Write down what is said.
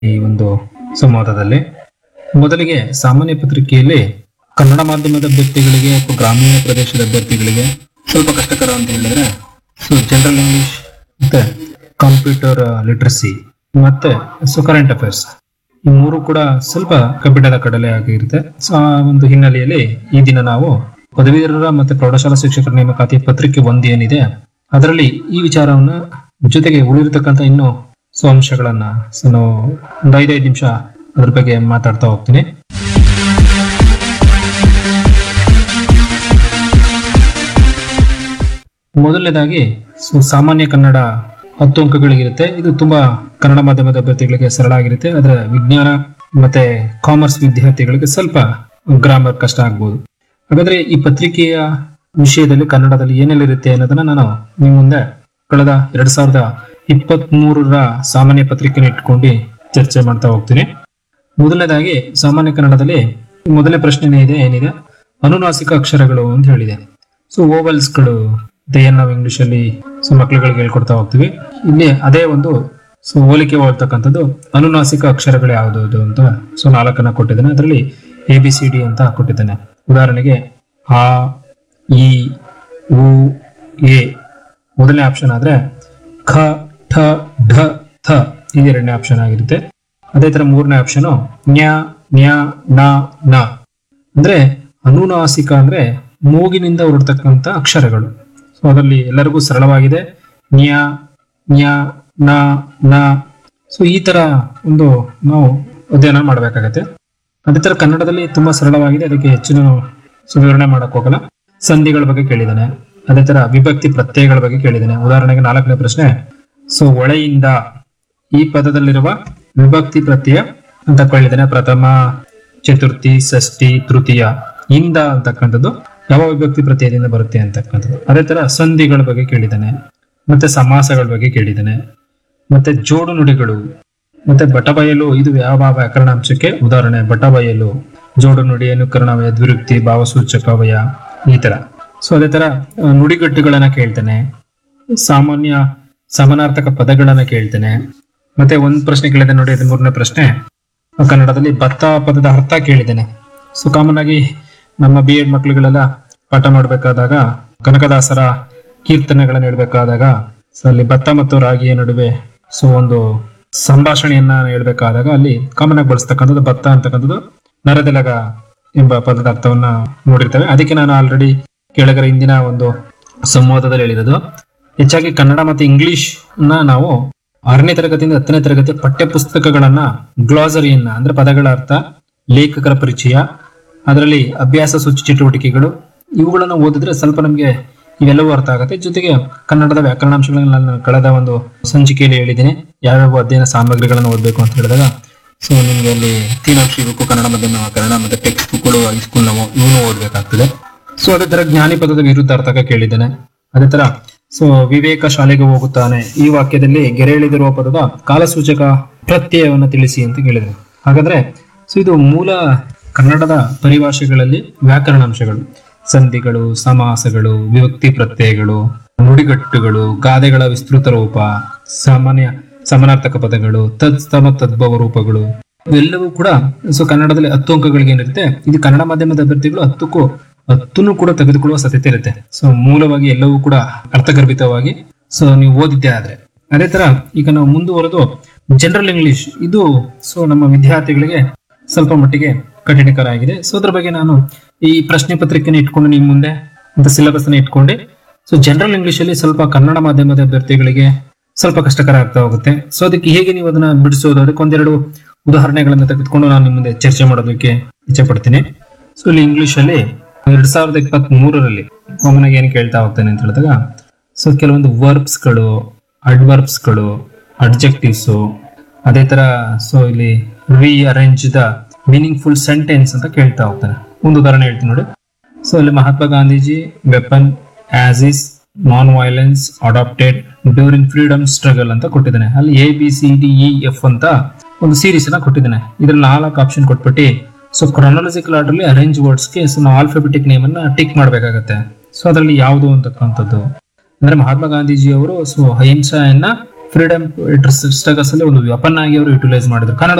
ಈ ಒಂದು ಸಂವಾದದಲ್ಲಿ ಮೊದಲಿಗೆ ಸಾಮಾನ್ಯ ಪತ್ರಿಕೆಯಲ್ಲಿ ಕನ್ನಡ ಮಾಧ್ಯಮದ ಅಭ್ಯರ್ಥಿಗಳಿಗೆ ಅಥವಾ ಗ್ರಾಮೀಣ ಪ್ರದೇಶದ ಅಭ್ಯರ್ಥಿಗಳಿಗೆ ಸ್ವಲ್ಪ ಕಷ್ಟಕರ ಅಂತ ಹೇಳಿದ್ರೆ ಸೊ ಜನರಲ್ ಇಂಗ್ಲಿಷ್ ಮತ್ತೆ ಕಂಪ್ಯೂಟರ್ ಲಿಟ್ರಸಿ ಮತ್ತೆ ಸೊ ಕರೆಂಟ್ ಅಫೇರ್ಸ್ ಈ ಮೂರು ಕೂಡ ಸ್ವಲ್ಪ ಕಬ್ಬಿಣದ ಕಡಲೆ ಆಗಿರುತ್ತೆ ಸೊ ಆ ಒಂದು ಹಿನ್ನೆಲೆಯಲ್ಲಿ ಈ ದಿನ ನಾವು ಪದವೀಧರರ ಮತ್ತೆ ಪ್ರೌಢಶಾಲಾ ಶಿಕ್ಷಕರ ನೇಮಕಾತಿ ಪತ್ರಿಕೆ ಒಂದು ಏನಿದೆ ಅದರಲ್ಲಿ ಈ ವಿಚಾರವನ್ನ ಜೊತೆಗೆ ಉಳಿದಿರ್ತಕ್ಕಂಥ ಇನ್ನು ಸೊ ಅಂಶಗಳನ್ನ ಸೊ ನಾವು ಒಂದು ಐದೈದು ನಿಮಿಷ ಅದ್ರ ಬಗ್ಗೆ ಮಾತಾಡ್ತಾ ಹೋಗ್ತೀನಿ ಮೊದಲನೇದಾಗಿ ಸೊ ಸಾಮಾನ್ಯ ಕನ್ನಡ ಹತ್ತು ಅಂಕಗಳಿಗಿರುತ್ತೆ ಇದು ತುಂಬಾ ಕನ್ನಡ ಮಾಧ್ಯಮದ ಅಭ್ಯರ್ಥಿಗಳಿಗೆ ಸರಳ ಆಗಿರುತ್ತೆ ಅದರ ವಿಜ್ಞಾನ ಮತ್ತೆ ಕಾಮರ್ಸ್ ವಿದ್ಯಾರ್ಥಿಗಳಿಗೆ ಸ್ವಲ್ಪ ಗ್ರಾಮರ್ ಕಷ್ಟ ಆಗ್ಬೋದು ಹಾಗಾದ್ರೆ ಈ ಪತ್ರಿಕೆಯ ವಿಷಯದಲ್ಲಿ ಕನ್ನಡದಲ್ಲಿ ಏನೆಲ್ಲಿರುತ್ತೆ ಅನ್ನೋದನ್ನ ನಾನು ನಿಮ್ಮ ಮುಂದೆ ಕಳೆದ ಎರಡ್ ಸಾವಿರದ ಇಪ್ಪತ್ತ್ ಮೂರರ ಸಾಮಾನ್ಯ ಪತ್ರಿಕೆನ ಇಟ್ಕೊಂಡು ಚರ್ಚೆ ಮಾಡ್ತಾ ಹೋಗ್ತೀನಿ ಮೊದಲನೇದಾಗಿ ಸಾಮಾನ್ಯ ಕನ್ನಡದಲ್ಲಿ ಮೊದಲನೇ ಪ್ರಶ್ನೆ ಇದೆ ಏನಿದೆ ಅನುನಾಸಿಕ ಅಕ್ಷರಗಳು ಅಂತ ಹೇಳಿದೆ ಸೊ ಓವಲ್ಸ್ಗಳು ಏನ್ ನಾವು ಇಂಗ್ಲಿಷ್ ಅಲ್ಲಿ ಸೊ ಮಕ್ಳುಗಳಿಗೆ ಹೇಳ್ಕೊಡ್ತಾ ಹೋಗ್ತೀವಿ ಇಲ್ಲಿ ಅದೇ ಒಂದು ಸೊ ಹೋಲಿಕೆ ಹೋಗ್ತಕ್ಕಂಥದ್ದು ಅನುನಾಸಿಕ ಅಕ್ಷರಗಳು ಯಾವುದು ಅಂತ ಸೊ ನಾಲ್ಕನ್ನ ಕೊಟ್ಟಿದ್ದೇನೆ ಅದರಲ್ಲಿ ಎ ಬಿ ಸಿ ಡಿ ಅಂತ ಕೊಟ್ಟಿದ್ದೇನೆ ಉದಾಹರಣೆಗೆ ಆ ಇ ಉ ಎ ಮೊದಲನೇ ಆಪ್ಷನ್ ಆದ್ರೆ ಖ ಠ ಢ ಥ ಇದು ಎರಡನೇ ಆಪ್ಷನ್ ಆಗಿರುತ್ತೆ ಅದೇ ತರ ಮೂರನೇ ಆಪ್ಷನ್ ನ್ಯ ನ್ಯ ನ ನ ಅಂದ್ರೆ ಅನುನಾಸಿಕ ಅಂದ್ರೆ ಮೂಗಿನಿಂದ ಹೊರಡ್ತಕ್ಕಂಥ ಅಕ್ಷರಗಳು ಸೊ ಅದರಲ್ಲಿ ಎಲ್ಲರಿಗೂ ಸರಳವಾಗಿದೆ ನ್ಯ ನ್ಯ ನ ನ ಸೊ ಈ ತರ ಒಂದು ನಾವು ಅಧ್ಯಯನ ಮಾಡಬೇಕಾಗತ್ತೆ ಅದೇ ತರ ಕನ್ನಡದಲ್ಲಿ ತುಂಬಾ ಸರಳವಾಗಿದೆ ಅದಕ್ಕೆ ಹೆಚ್ಚಿನ ಸೊ ವಿವರಣೆ ಮಾಡಕ್ ಹೋಗಲ್ಲ ಸಂಧಿಗಳ ಬಗ್ಗೆ ಕೇಳಿದ್ದಾನೆ ಅದೇ ತರ ವಿಭಕ್ತಿ ಪ್ರತ್ಯಯಗಳ ಬಗ್ಗೆ ಕೇಳಿದ್ದಾನೆ ಉದಾಹರಣೆಗೆ ನಾಲ್ಕನೇ ಪ್ರಶ್ನೆ ಸೊ ಒಳೆಯಿಂದ ಈ ಪದದಲ್ಲಿರುವ ವಿಭಕ್ತಿ ಪ್ರತ್ಯಯ ಅಂತ ಕೇಳಿದ್ದಾನೆ ಪ್ರಥಮ ಚತುರ್ಥಿ ಷಷ್ಠಿ ತೃತೀಯ ಇಂದ ಅಂತಕ್ಕಂಥದ್ದು ಯಾವ ವಿಭಕ್ತಿ ಪ್ರತ್ಯಯದಿಂದ ಬರುತ್ತೆ ಅಂತಕ್ಕಂಥದ್ದು ಅದೇ ತರ ಸಂಧಿಗಳ ಬಗ್ಗೆ ಕೇಳಿದ್ದಾನೆ ಮತ್ತೆ ಸಮಾಸಗಳ ಬಗ್ಗೆ ಕೇಳಿದ್ದಾನೆ ಮತ್ತೆ ಜೋಡು ನುಡಿಗಳು ಮತ್ತೆ ಬಟಬಯಲು ಇದು ಯಾವ ವ್ಯಾಕರಣಾಂಶಕ್ಕೆ ಉದಾಹರಣೆ ಬಟಬಯಲು ಜೋಡು ನುಡಿ ಅನುಕರಣವಯ ದ್ವಿರುಕ್ತಿ ಭಾವಸೂಚಕವಯ ಈ ತರ ಸೊ ಅದೇ ತರ ಆ, ನುಡಿಗಟ್ಟುಗಳನ್ನ ಕೇಳ್ತಾನೆ ಸಾಮಾನ್ಯ ಸಮಾನಾರ್ಥಕ ಪದಗಳನ್ನ ಕೇಳ್ತೇನೆ ಮತ್ತೆ ಒಂದ್ ಪ್ರಶ್ನೆ ಕೇಳಿದೆ ನೋಡಿ ಅದು ಮೂರನೇ ಪ್ರಶ್ನೆ ಕನ್ನಡದಲ್ಲಿ ಭತ್ತ ಪದದ ಅರ್ಥ ಕೇಳಿದ್ದೇನೆ ಸೊ ಕಾಮನ್ ಆಗಿ ನಮ್ಮ ಬಿ ಎಡ್ ಮಕ್ಳುಗಳೆಲ್ಲ ಪಾಠ ಮಾಡ್ಬೇಕಾದಾಗ ಕನಕದಾಸರ ಕೀರ್ತನೆಗಳನ್ನ ಹೇಳ್ಬೇಕಾದಾಗ ಸೊ ಅಲ್ಲಿ ಭತ್ತ ಮತ್ತು ರಾಗಿಯ ನಡುವೆ ಸೊ ಒಂದು ಸಂಭಾಷಣೆಯನ್ನ ಹೇಳ್ಬೇಕಾದಾಗ ಅಲ್ಲಿ ಕಾಮನ್ ಆಗಿ ಬಳಸ್ತಕ್ಕಂಥದ್ದು ಭತ್ತ ಅಂತಕ್ಕಂಥದ್ದು ನರದೆಲಗ ಎಂಬ ಪದದ ಅರ್ಥವನ್ನ ನೋಡಿರ್ತೇವೆ ಅದಕ್ಕೆ ನಾನು ಆಲ್ರೆಡಿ ಕೆಳಗರ ಇಂದಿನ ಒಂದು ಸಂವಾದದಲ್ಲಿ ಹೇಳಿರೋದು ಹೆಚ್ಚಾಗಿ ಕನ್ನಡ ಮತ್ತು ಇಂಗ್ಲಿಷ್ ನ ನಾವು ಆರನೇ ತರಗತಿಯಿಂದ ಹತ್ತನೇ ತರಗತಿ ಪಠ್ಯ ಪುಸ್ತಕಗಳನ್ನ ಗ್ಲಾಸರಿಯನ್ನ ಅಂದ್ರೆ ಪದಗಳ ಅರ್ಥ ಲೇಖಕರ ಪರಿಚಯ ಅದರಲ್ಲಿ ಅಭ್ಯಾಸ ಸೂಚಿ ಚಟುವಟಿಕೆಗಳು ಇವುಗಳನ್ನು ಓದಿದ್ರೆ ಸ್ವಲ್ಪ ನಮಗೆ ಇವೆಲ್ಲವೂ ಅರ್ಥ ಆಗುತ್ತೆ ಜೊತೆಗೆ ಕನ್ನಡದ ವ್ಯಾಕರಣಾಂಶಗಳನ್ನ ನಾನು ಕಳೆದ ಒಂದು ಸಂಚಿಕೆಯಲ್ಲಿ ಹೇಳಿದ್ದೀನಿ ಯಾವ್ಯಾವ ಅಧ್ಯಯನ ಸಾಮಗ್ರಿಗಳನ್ನು ಓದಬೇಕು ಅಂತ ಹೇಳಿದಾಗ ಸೊ ನಿಮ್ಗೆ ಅಲ್ಲಿ ತೀನಾಂಶ ಬುಕ್ ಕನ್ನಡ ಮಾಧ್ಯಮ ಕನ್ನಡ ಮತ್ತೆ ಟೆಕ್ಸ್ಟ್ ಬುಕ್ಗಳು ಹೈಸ್ಕೂಲ್ ನಾವು ಇವನು ಓದಬೇಕಾಗ್ತದೆ ಸೊ ಅದೇ ತರ ಜ್ಞಾನಿ ಪದದ ವಿರುದ್ಧಾರ್ಥಕ ಕೇಳಿದ್ದೇನೆ ಅದೇ ತರ ಸೊ ವಿವೇಕ ಶಾಲೆಗೆ ಹೋಗುತ್ತಾನೆ ಈ ವಾಕ್ಯದಲ್ಲಿ ಗೆರೆ ಎಳೆದಿರುವ ಪದದ ಕಾಲಸೂಚಕ ಪ್ರತ್ಯಯವನ್ನು ತಿಳಿಸಿ ಅಂತ ಕೇಳಿದೆ ಹಾಗಾದ್ರೆ ಸೊ ಇದು ಮೂಲ ಕನ್ನಡದ ಪರಿಭಾಷೆಗಳಲ್ಲಿ ವ್ಯಾಕರಣಾಂಶಗಳು ಸಂಧಿಗಳು ಸಮಾಸಗಳು ವಿಭಕ್ತಿ ಪ್ರತ್ಯಯಗಳು ನುಡಿಗಟ್ಟುಗಳು ಗಾದೆಗಳ ವಿಸ್ತೃತ ರೂಪ ಸಾಮಾನ್ಯ ಸಮಾನಾರ್ಥಕ ಪದಗಳು ತತ್ಸಮ ತದ್ಭವ ರೂಪಗಳು ಇವೆಲ್ಲವೂ ಕೂಡ ಸೊ ಕನ್ನಡದಲ್ಲಿ ಹತ್ತು ಅಂಕಗಳಿಗೆ ಏನಿರುತ್ತೆ ಇದು ಕನ್ನಡ ಮಾಧ್ಯಮದ ಅಭ್ಯರ್ಥಿಗಳು ಹತ್ತಕ್ಕೂ ಹತ್ತನ್ನು ಕೂಡ ತೆಗೆದುಕೊಳ್ಳುವ ಸಾಧ್ಯತೆ ಇರುತ್ತೆ ಸೊ ಮೂಲವಾಗಿ ಎಲ್ಲವೂ ಕೂಡ ಅರ್ಥಗರ್ಭಿತವಾಗಿ ಸೊ ನೀವು ಓದಿದ್ದೇ ಆದ್ರೆ ಅದೇ ತರ ಈಗ ನಾವು ಮುಂದುವರೆದು ಜನರಲ್ ಇಂಗ್ಲಿಷ್ ಇದು ಸೊ ನಮ್ಮ ವಿದ್ಯಾರ್ಥಿಗಳಿಗೆ ಸ್ವಲ್ಪ ಮಟ್ಟಿಗೆ ಕಠಿಣಕರ ಆಗಿದೆ ಸೊ ಅದ್ರ ಬಗ್ಗೆ ನಾನು ಈ ಪ್ರಶ್ನೆ ಪತ್ರಿಕೆನ ಇಟ್ಕೊಂಡು ನಿಮ್ ಮುಂದೆ ಅಂತ ಸಿಲೆಬಸ್ ಅನ್ನ ಇಟ್ಕೊಂಡೆ ಸೊ ಜನರಲ್ ಇಂಗ್ಲಿಷ್ ಅಲ್ಲಿ ಸ್ವಲ್ಪ ಕನ್ನಡ ಮಾಧ್ಯಮದ ಅಭ್ಯರ್ಥಿಗಳಿಗೆ ಸ್ವಲ್ಪ ಕಷ್ಟಕರ ಆಗ್ತಾ ಹೋಗುತ್ತೆ ಸೊ ಅದಕ್ಕೆ ಹೇಗೆ ನೀವು ಅದನ್ನ ಬಿಡಿಸೋದು ಅದಕ್ಕೆ ಒಂದೆರಡು ಉದಾಹರಣೆಗಳನ್ನ ತೆಗೆದುಕೊಂಡು ನಾನು ನಿಮ್ಮ ಮುಂದೆ ಚರ್ಚೆ ಮಾಡೋದಕ್ಕೆ ಇಚ್ಛೆ ಪಡ್ತೀನಿ ಸೊ ಇಲ್ಲಿ ಇಂಗ್ಲಿಷ್ ಅಲ್ಲಿ ಎರಡ್ ಸಾವಿರದ ಇಪ್ಪತ್ತ್ ಮೂರರಲ್ಲಿ ಕಾಮನ್ ಆಗಿ ಏನ್ ಕೇಳ್ತಾ ಹೋಗ್ತೇನೆ ಅಂತ ಹೇಳಿದಾಗ ಸೊ ಕೆಲವೊಂದು ವರ್ಬ್ಸ್ ಗಳು ಅಡ್ವರ್ಬ್ಸ್ ಗಳು ಅಡ್ಜೆಕ್ಟಿವ್ಸ್ ಅದೇ ತರ ಸೊ ಇಲ್ಲಿ ರಿ ಅರೇಂಜ್ ದ ಮೀನಿಂಗ್ಫುಲ್ ಸೆಂಟೆನ್ಸ್ ಅಂತ ಕೇಳ್ತಾ ಹೋಗ್ತಾನೆ ಒಂದು ಉದಾಹರಣೆ ಹೇಳ್ತೀನಿ ನೋಡಿ ಸೊ ಇಲ್ಲಿ Mahatma Gandhiji weapon as is non violence adopted during freedom struggle ಅಂತ ಕೊಟ್ಟಿದ್ದಾನೆ ಅಲ್ಲಿ A B C D E F ಅಂತ ಒಂದು ಸೀರೀಸ್ ಅನ್ನ ಕೊಟ್ಟಿದ್ದಾನೆ ಇದ್ರಲ್ಲಿ ನಾಲ್ಕು ಆಪ್ಷನ್ ಕೊಟ್ಬಿಟ್ಟು ಸೊ ಕ್ರೊನಾಲಜಿಕಲ್ ಆರ್ಡರ್ ಅಲ್ಲಿ ಅರೇಂಜ್ ವರ್ಡ್ಸ್ಗೆ ಸೊ ನಾವು ಆಲ್ಫಾಬೆಟಿಕ್ ನೇಮ್ ಅನ್ನ ಟಿಕ್ ಮಾಡಬೇಕಾಗತ್ತೆ ಸೊ ಅದರಲ್ಲಿ ಯಾವುದು ಅಂತಕ್ಕಂಥದ್ದು ಅಂದ್ರೆ ಮಹಾತ್ಮ ಗಾಂಧೀಜಿ ಅವರು ಸೊ ಅಹಿಂಸೆಯನ್ನ ಫ್ರೀಡಮ್ ಸ್ಟ್ರಗಲ್ಸ್ ಅಲ್ಲಿ ಒಂದು ವೆಪನ್ ಆಗಿ ಅವರು ಯುಟಿಲೈಸ್ ಮಾಡಿದ್ರು ಕನ್ನಡ